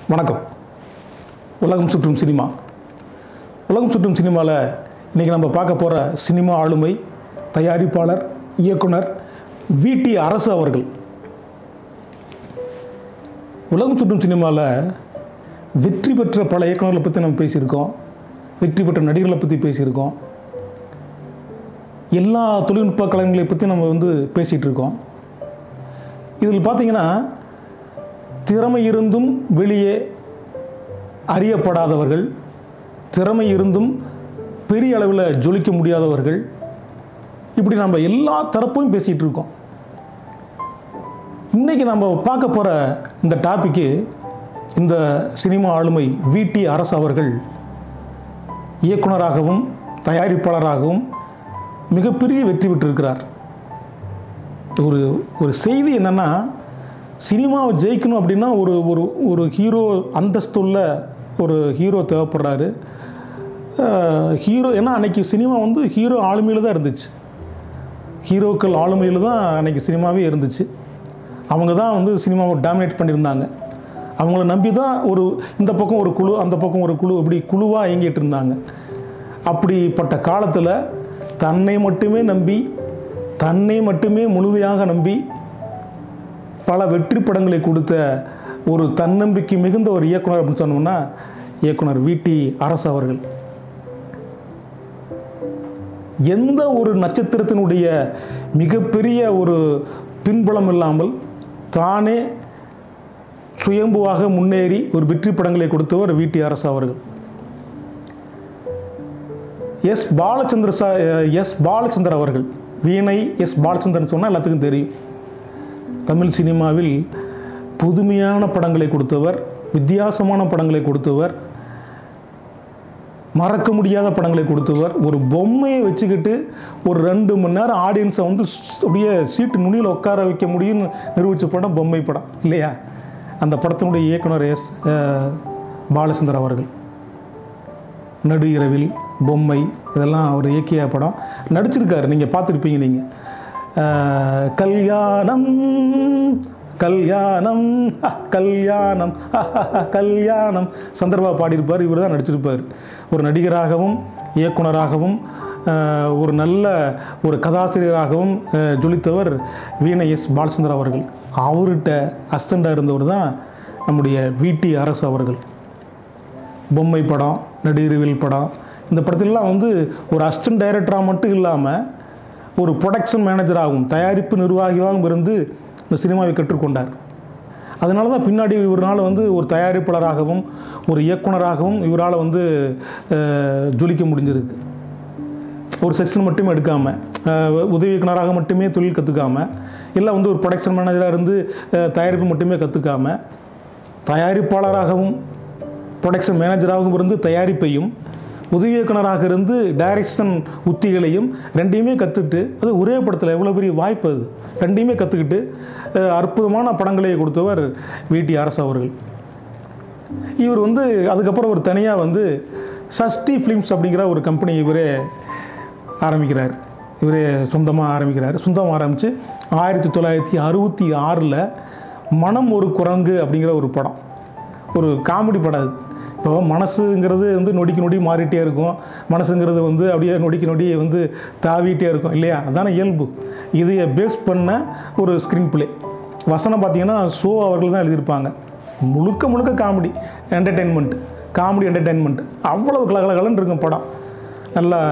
வணக்கம் உலகம் சுற்றும் சினிமா உலகம் சுற்றும் சினிமாவில் இன்றைக்கி நம்ம பார்க்க போகிற சினிமா ஆளுமை தயாரிப்பாளர் இயக்குனர் விடி அரசு அவர்கள் உலகம் சுற்றும் சினிமாவில் வெற்றி பெற்ற பல இயக்குனர்களை பற்றி நம்ம பேசியிருக்கோம் வெற்றி பெற்ற நடிகர்களை பற்றி பேசியிருக்கோம் எல்லா தொழில்நுட்ப கலைஞர்களை பற்றி நம்ம வந்து பேசிகிட்டு இருக்கோம் இதில் பார்த்தீங்கன்னா திறமை இருந்தும் வெளியே அறியப்படாதவர்கள் திறமை இருந்தும் பெரிய அளவில் ஜொலிக்க முடியாதவர்கள் இப்படி நம்ம எல்லா தரப்பும் பேசிகிட்டு இருக்கோம் இன்றைக்கி நம்ம பார்க்க போகிற இந்த டாப்பிக்கு இந்த சினிமா ஆளுமை விடி அரசு அவர்கள் இயக்குனராகவும் தயாரிப்பாளராகவும் மிகப்பெரிய வெற்றி பெற்றிருக்கிறார் ஒரு ஒரு செய்தி என்னென்னா சினிமாவை ஜெயிக்கணும் அப்படின்னா ஒரு ஒரு ஒரு ஹீரோ அந்தஸ்துள்ள ஒரு ஹீரோ தேவைப்படுறாரு ஹீரோ ஏன்னா அன்னைக்கு சினிமா வந்து ஹீரோ ஆளுமையில் தான் இருந்துச்சு ஹீரோக்கள் ஆளுமையில் தான் அன்னைக்கு சினிமாவே இருந்துச்சு அவங்க தான் வந்து சினிமாவை டாமினேட் பண்ணியிருந்தாங்க அவங்கள நம்பி தான் ஒரு இந்த பக்கம் ஒரு குழு அந்த பக்கம் ஒரு குழு இப்படி குழுவாக இயங்கிட்டு இருந்தாங்க அப்படிப்பட்ட காலத்தில் தன்னை மட்டுமே நம்பி தன்னை மட்டுமே முழுமையாக நம்பி பல வெற்றி படங்களை கொடுத்த ஒரு தன்னம்பிக்கை மிகுந்த ஒரு இயக்குனர் அப்படின்னு சொன்னோம்னா இயக்குனர் விடி அரசு அவர்கள் எந்த ஒரு நட்சத்திரத்தினுடைய மிகப்பெரிய ஒரு பின்புலம் இல்லாமல் தானே சுயம்புவாக முன்னேறி ஒரு வெற்றி படங்களை கொடுத்தவர் விடி அரசு அவர்கள் எஸ் பாலச்சந்திர சா எஸ் பாலச்சந்தர் அவர்கள் வீணை எஸ் பாலச்சந்திரன் சொன்னால் எல்லாத்துக்கும் தெரியும் தமிழ் சினிமாவில் புதுமையான படங்களை கொடுத்தவர் வித்தியாசமான படங்களை கொடுத்தவர் மறக்க முடியாத படங்களை கொடுத்தவர் ஒரு பொம்மையை வச்சுக்கிட்டு ஒரு ரெண்டு மணி நேரம் ஆடியன்ஸை வந்து அப்படியே சீட்டு நுனியில் உட்கார வைக்க முடியும்னு நிரூபித்த படம் பொம்மை படம் இல்லையா அந்த படத்தினுடைய இயக்குனர் எஸ் பாலச்சந்தர் அவர்கள் நடு இரவில் பொம்மை இதெல்லாம் அவர் இயக்கிய படம் நடிச்சிருக்காரு நீங்கள் பார்த்துருப்பீங்க நீங்கள் கல்யாணம் கல்யாணம் கல்யாணம் கல்யாணம் சந்தர்பா பாடியிருப்பார் இவர் தான் நடிச்சிருப்பார் ஒரு நடிகராகவும் இயக்குனராகவும் ஒரு நல்ல ஒரு கதாசிரியராகவும் ஜொலித்தவர் வீணை எஸ் பாலச்சந்தர் அவர்கள் அவர்கிட்ட அஸ்டண்டாக இருந்தவர் தான் நம்முடைய விடி அரசு அவர்கள் பொம்மை படம் நடிகர்வில் படம் இந்த படத்திலலாம் வந்து ஒரு அசிஸ்டன்ட் டைரக்டராக மட்டும் இல்லாமல் ஒரு ப்ரொடக்ஷன் மேனேஜராகவும் தயாரிப்பு நிர்வாகியாகவும் இருந்து இந்த சினிமாவை கற்றுக்கொண்டார் அதனால தான் பின்னாடி இவரால் வந்து ஒரு தயாரிப்பாளராகவும் ஒரு இயக்குனராகவும் இவரால் வந்து ஜொலிக்க முடிஞ்சிருக்கு ஒரு செக்ஷன் மட்டுமே எடுக்காமல் உதவி இயக்குனராக மட்டுமே தொழில் கற்றுக்காமல் இல்லை வந்து ஒரு ப்ரொடக்ஷன் மேனேஜராக இருந்து தயாரிப்பு மட்டுமே கற்றுக்காமல் தயாரிப்பாளராகவும் ப்ரொடக்ஷன் மேனேஜராகவும் இருந்து தயாரிப்பையும் உதவி இயக்குனராக இருந்து டைரக்ஷன் உத்திகளையும் ரெண்டையுமே கற்றுட்டு அது ஒரே படத்தில் எவ்வளோ பெரிய வாய்ப்பு அது ரெண்டையுமே கற்றுக்கிட்டு அற்புதமான படங்களை கொடுத்தவர் விடி அரசு அவர்கள் இவர் வந்து அதுக்கப்புறம் ஒரு தனியாக வந்து சஷ்டி ஃபிலிம்ஸ் அப்படிங்கிற ஒரு கம்பெனி இவரே ஆரம்பிக்கிறார் இவரே சொந்தமாக ஆரம்பிக்கிறார் சொந்தமாக ஆரம்பித்து ஆயிரத்தி தொள்ளாயிரத்தி அறுபத்தி ஆறில் மனம் ஒரு குரங்கு அப்படிங்கிற ஒரு படம் ஒரு காமெடி படம் அது இப்போ மனசுங்கிறது வந்து நொடிக்கு நொடி மாறிட்டே இருக்கும் மனசுங்கிறது வந்து அப்படியே நொடிக்கு நொடி வந்து தாவிட்டே இருக்கும் இல்லையா அதான இயல்பு இதையை பேஸ் பண்ண ஒரு ஸ்க்ரீன் பிளே வசனம் பார்த்தீங்கன்னா ஷோ அவர்கள் தான் எழுதியிருப்பாங்க முழுக்க முழுக்க காமெடி என்டர்டெயின்மெண்ட் காமெடி என்டர்டெயின்மெண்ட் அவ்வளோ கலகலகலன்னு இருக்கும் படம் நல்லா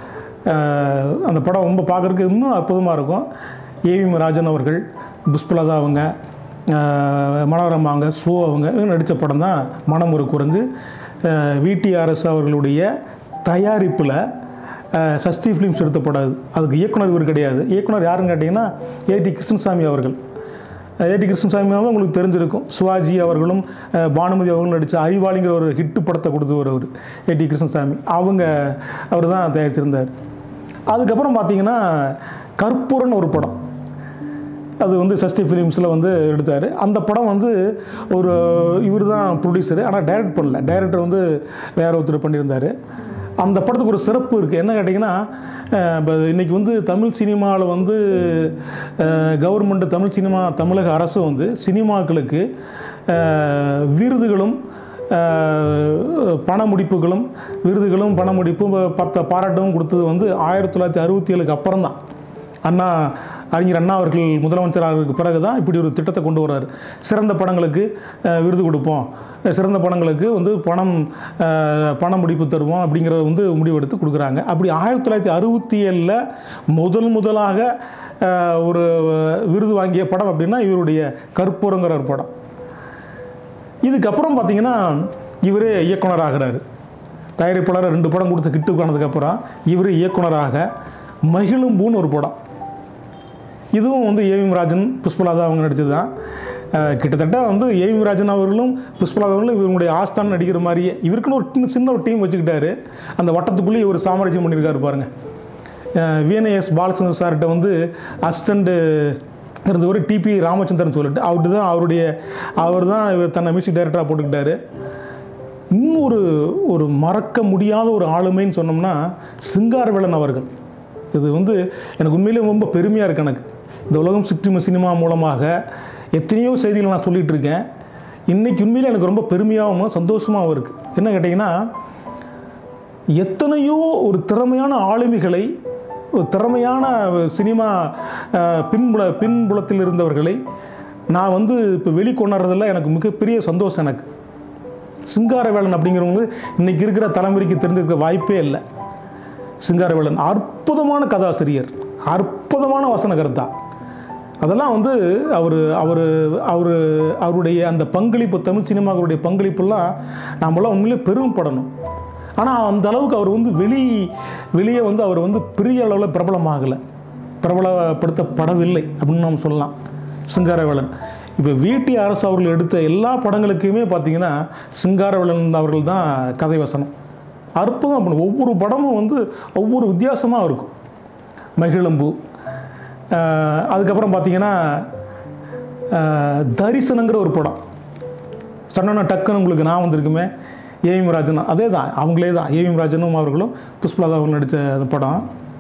அந்த படம் ரொம்ப பார்க்குறதுக்கு இன்னும் அற்புதமாக இருக்கும் ஏவி ராஜன் அவர்கள் புஷ்பலதா அவங்க மனோரமா அவங்க ஷோ அவங்க நடித்த படம் தான் மனம் ஒரு குரங்கு விடிஆர்எஸ் அவர்களுடைய தயாரிப்பில் சஷ்டி ஃபிலிம்ஸ் எடுத்த படம் அது அதுக்கு இயக்குனர் இவர் கிடையாது இயக்குனர் யாருன்னு கேட்டிங்கன்னா ஏடி கிருஷ்ணசாமி அவர்கள் ஏடி கிருஷ்ணசாமி உங்களுக்கு தெரிஞ்சிருக்கும் சிவாஜி அவர்களும் பானுமதி அவர்களும் நடித்த அறிவாளிங்கிற ஒரு ஹிட்டு படத்தை கொடுத்தவர் அவர் ஏடி கிருஷ்ணசாமி அவங்க அவர் தான் தயாரிச்சிருந்தார் அதுக்கப்புறம் பார்த்தீங்கன்னா கற்பூரன் ஒரு படம் அது வந்து சஷ்டி ஃபிலிம்ஸில் வந்து எடுத்தார் அந்த படம் வந்து ஒரு இவர் தான் ப்ரொடியூசரு ஆனால் டைரக்ட் பண்ணல டைரக்டர் வந்து வேற ஒருத்தர் பண்ணியிருந்தார் அந்த படத்துக்கு ஒரு சிறப்பு இருக்குது என்ன கேட்டிங்கன்னா இப்போ இன்றைக்கி வந்து தமிழ் சினிமாவில் வந்து கவர்மெண்ட் தமிழ் சினிமா தமிழக அரசு வந்து சினிமாக்களுக்கு அஹ், விருதுகளும் அஹ், பண முடிப்புகளும் விருதுகளும் பண முடிப்பும் பத்த பாராட்டும் கொடுத்தது வந்து ஆயிரத்தி தொள்ளாயிரத்தி அறுபத்தி ஏழுக்கு அப்புறம் தான் அண்ணா அறிஞர் அண்ணா அவர்கள் முதலமைச்சராகிறதுக்கு பிறகு தான் இப்படி ஒரு திட்டத்தை கொண்டு வர்றாரு சிறந்த படங்களுக்கு அஹ், விருது கொடுப்போம் அஹ், சிறந்த படங்களுக்கு வந்து பணம் அஹ், பண முடிப்பு தருவோம் அப்படிங்கிறத வந்து முடிவெடுத்து கொடுக்குறாங்க அப்படி ஆயிரத்தி தொள்ளாயிரத்தி அறுபத்தி ஏழில் முதல் முதலாக அஹ், ஒரு விருது வாங்கிய படம் அப்படின்னா இவருடைய கற்பூரங்கிற ஒரு படம் இதுக்கப்புறம் பார்த்தீங்கன்னா இவரே இயக்குனர் ஆகிறாரு தயாரிப்பாளர் ரெண்டு படம் கொடுத்து கிட்டு போனதுக்கப்புறம் இவர் இயக்குனராக மகிழும்பூன்னு ஒரு படம் இதுவும் வந்து ஏவிஎம் ராஜன் புஷ்பலாதா அவங்க நடிச்சது தான் அஹ் கிட்டத்தட்ட வந்து ஏவிஎம் ராஜன் அவர்களும் புஷ்பலாதா அவர்களும் இவங்களுடைய ஆஸ்தான் நடிக்கிற மாதிரியே இவருக்குன்னு ஒரு சின்ன- சின்ன ஒரு டீம் வச்சுக்கிட்டாரு அந்த வட்டத்துக்குள்ளேயே ஒரு சாம்ராஜ்யம் பண்ணியிருக்காரு பாருங்க விஎன்எஸ் பாலச்சந்திர சார்கிட்ட வந்து அசிஸ்டண்ட்டு இருந்தவர் டிபி ராமச்சந்திரன் சொல்லிட்டு அவர்கிட்ட தான் அவருடைய அவர் தான் இவர் தன்னை மியூசிக் டைரக்டராக போட்டுக்கிட்டாரு இன்னொரு ஒரு மறக்க முடியாத ஒரு ஆளுமைன்னு சொன்னோம்னா சிங்காரவேலன் அவர்கள் இது வந்து எனக்கு உண்மையிலே ரொம்ப பெருமையாக இருக்கு எனக்கு இந்த உலகம் சுற்றி சினிமா மூலமாக எத்தனையோ செய்திகளை நான் சொல்லிகிட்டு இருக்கேன் இன்றைக்கி உண்மையிலே எனக்கு ரொம்ப பெருமையாகவும் சந்தோஷமாகவும் இருக்குது என்ன கேட்டிங்கன்னா எத்தனையோ ஒரு திறமையான ஆளுமைகளை ஒரு திறமையான சினிமா அஹ், பின்புல பின்புலத்தில் இருந்தவர்களை நான் வந்து இப்போ வெளிக்கொணர்றதில் எனக்கு மிகப்பெரிய சந்தோஷம் எனக்கு சிங்காரவேலன் அப்படிங்கிறவங்க இன்னைக்கு இருக்கிற தலைமுறைக்கு தெரிஞ்சிருக்க வாய்ப்பே இல்லை சிங்காரவேலன் அற்புதமான கதாசிரியர் அற்புதமான வசனகர்த்தா அதெல்லாம் வந்து அவர் அவர் அவர் அவருடைய அந்த பங்களிப்பு தமிழ் சினிமாவுடைய பங்களிப்புலாம் நாமெல்லாம் உண்மையிலே பெருமைப்படணும் ஆனால் அந்த அளவுக்கு அவர் வந்து வெளி வெளியே வந்து அவர் வந்து பெரிய அளவில் பிரபலமாகலை பிரபலப்படுத்தப்படவில்லை அப்படின்னு நாம் சொல்லலாம் சிங்காரவேலன் இப்போ வீட்டி அரசு அவர்கள் எடுத்த எல்லா படங்களுக்குமே பார்த்தீங்கன்னா சிங்காரவேலன் அவர்கள் தான் கதை வசனம் அற்புதம் பண்ணும் ஒவ்வொரு படமும் வந்து ஒவ்வொரு வித்தியாசமாக இருக்கும் மகிழம்பு ஆஹ் அதுக்கப்புறம் பார்த்தீங்கன்னா ஆஹ் தரிசனங்கிற ஒரு படம் சொன்னா டக்குன்னு உங்களுக்கு நான் வந்திருக்குமே ஏவிஎம் ராஜன் அதே தான் அவங்களே தான் ஏவிஎம் ராஜனும் அவர்களும் புஷ்பலதா அவர்கள் நடித்த அந்த படம்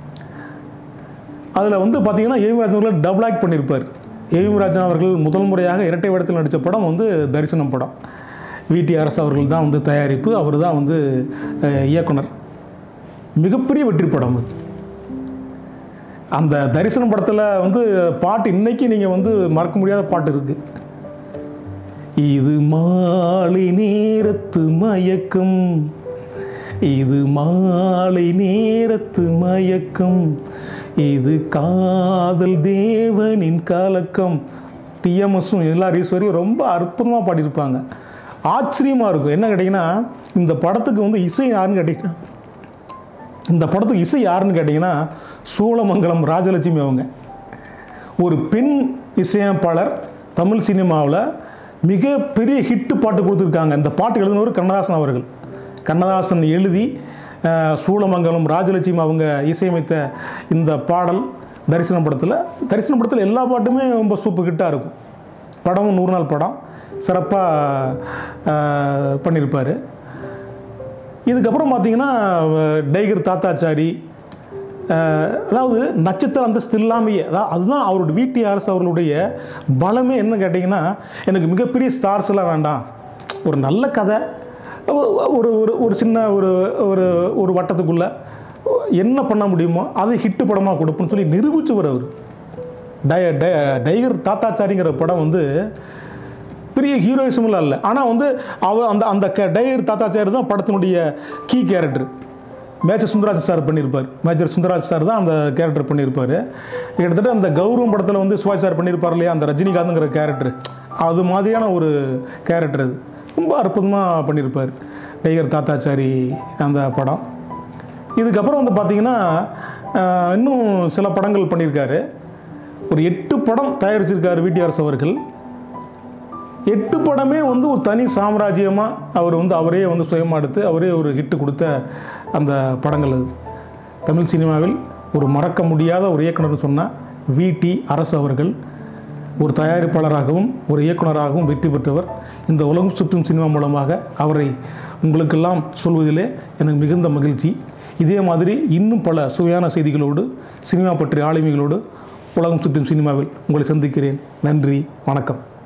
அதில் வந்து பார்த்தீங்கன்னா ஏவிஎம் ராஜன் அவர்கள் டபுள் ஆக்ட் பண்ணியிருப்பார் ஏவிஎம் ராஜன் அவர்கள் முதல் முறையாக இரட்டை வேடத்தில் நடித்த படம் வந்து தரிசனம் படம் விடி அரசு அவர்கள் தான் வந்து தயாரிப்பு அவர் தான் வந்து அஹ், இயக்குனர் மிகப்பெரிய வெற்றி படம் அது அந்த தரிசனம் படத்தில் வந்து பாட்டு இன்னைக்கு நீங்கள் வந்து மறக்க முடியாத பாட்டு இருக்குது இது மாலை நேரத்து மயக்கம் இது மாலை நேரத்து மயக்கம் இது காதல் தேவனின் கலக்கம் டிஎம்எஸும் எல்லா ஈஸ்வரியும் ரொம்ப அற்புதமாக பாடியிருப்பாங்க ஆச்சரியமாக இருக்கும் என்ன கேட்டிங்கன்னா இந்த படத்துக்கு வந்து இசை யாருன்னு கேட்டிங்கன்னா இந்த படத்துக்கு இசை யாருன்னு கேட்டிங்கன்னா சூளமங்கலம் ராஜலட்சுமி அவங்க ஒரு பெண் இசையமைப்பாளர் தமிழ் சினிமாவில் மிகப்பெரிய ஹிட்டு பாட்டு கொடுத்துருக்காங்க இந்த பாட்டு எழுதினவர் கண்ணதாசன் அவர்கள் கண்ணதாசன் எழுதி அஹ், சூளமங்கலம் ராஜலட்சுமி அவங்க இசையமைத்த இந்த பாடல் தரிசனம் படத்தில் தரிசனம் படத்தில் எல்லா பாட்டுமே ரொம்ப சூப்பர் ஹிட்டாக இருக்கும் படமும் நூறு நாள் படம் சிறப்பாக பண்ணியிருப்பார் இதுக்கப்புறம் பார்த்தீங்கன்னா அஹ், டைகர் தாத்தாச்சாரி அஹ், அதாவது நட்சத்திர அந்தஸ்து இல்லாமையே அதாவது அதுதான் அவருடைய வீட்டி அரசு அவர்களுடைய பலமே என்ன கேட்டிங்கன்னா எனக்கு மிகப்பெரிய ஸ்டார்ஸ் எல்லாம் வேண்டாம் ஒரு நல்ல கதை ஒரு ஒரு ஒரு ஒரு சின்ன ஒரு ஒரு ஒரு வட்டத்துக்குள்ளே என்ன பண்ண முடியுமோ அதை ஹிட்டு படமாக கொடுப்போம்னு சொல்லி நிரூபிச்சவர் அவர் டை டை டைகர் தாத்தாச்சாரிங்கிற படம் வந்து பெரிய ஹீரோயிசம்லாம் இல்லை ஆனால் வந்து அவர் அந்த அந்த க டைகர் தாத்தாச்சாரி தான் படத்தினுடைய key character Major Sundaraj sir பண்ணியிருப்பார் மேஜர் சுந்தராஜ் சார் தான் அந்த கேரக்டர் பண்ணியிருப்பார் கிட்டத்தட்ட அந்த கௌரவம் படத்தில் வந்து சிவாஜி சார் பண்ணியிருப்பார் இல்லையா அந்த ரஜினிகாந்த்ங்கிற கேரக்டர் அது மாதிரியான ஒரு கேரக்டர் அது ரொம்ப அற்புதமாக பண்ணியிருப்பார் டைகர் தாத்தாச்சாரி அந்த படம் இதுக்கப்புறம் வந்து பார்த்தீங்கன்னா ஆஹ், இன்னும் சில படங்கள் பண்ணியிருக்காரு ஒரு எட்டு படம் தயாரிச்சிருக்காரு விடிஆர்எஸ் அவர்கள் எட்டு படமே வந்து ஒரு தனி சாம்ராஜ்யமாக அவர் வந்து அவரே வந்து சுயமாக எடுத்து அவரே ஒரு ஹிட்டு கொடுத்த அந்த படங்கள் அது தமிழ் சினிமாவில் ஒரு மறக்க முடியாத ஒரு இயக்குனர்னு சொன்னால் விடி அரசு அவர்கள் ஒரு தயாரிப்பாளராகவும் ஒரு இயக்குனராகவும் வெற்றி பெற்றவர் இந்த உலகம் சுற்றும் சினிமா மூலமாக அவரை உங்களுக்கெல்லாம் சொல்வதிலே எனக்கு மிகுந்த மகிழ்ச்சி இதே மாதிரி இன்னும் பல சுவையான செய்திகளோடு சினிமா பற்றிய ஆளுமைகளோடு உலகம் சுற்றும் சினிமாவில் உங்களை சந்திக்கிறேன் நன்றி வணக்கம்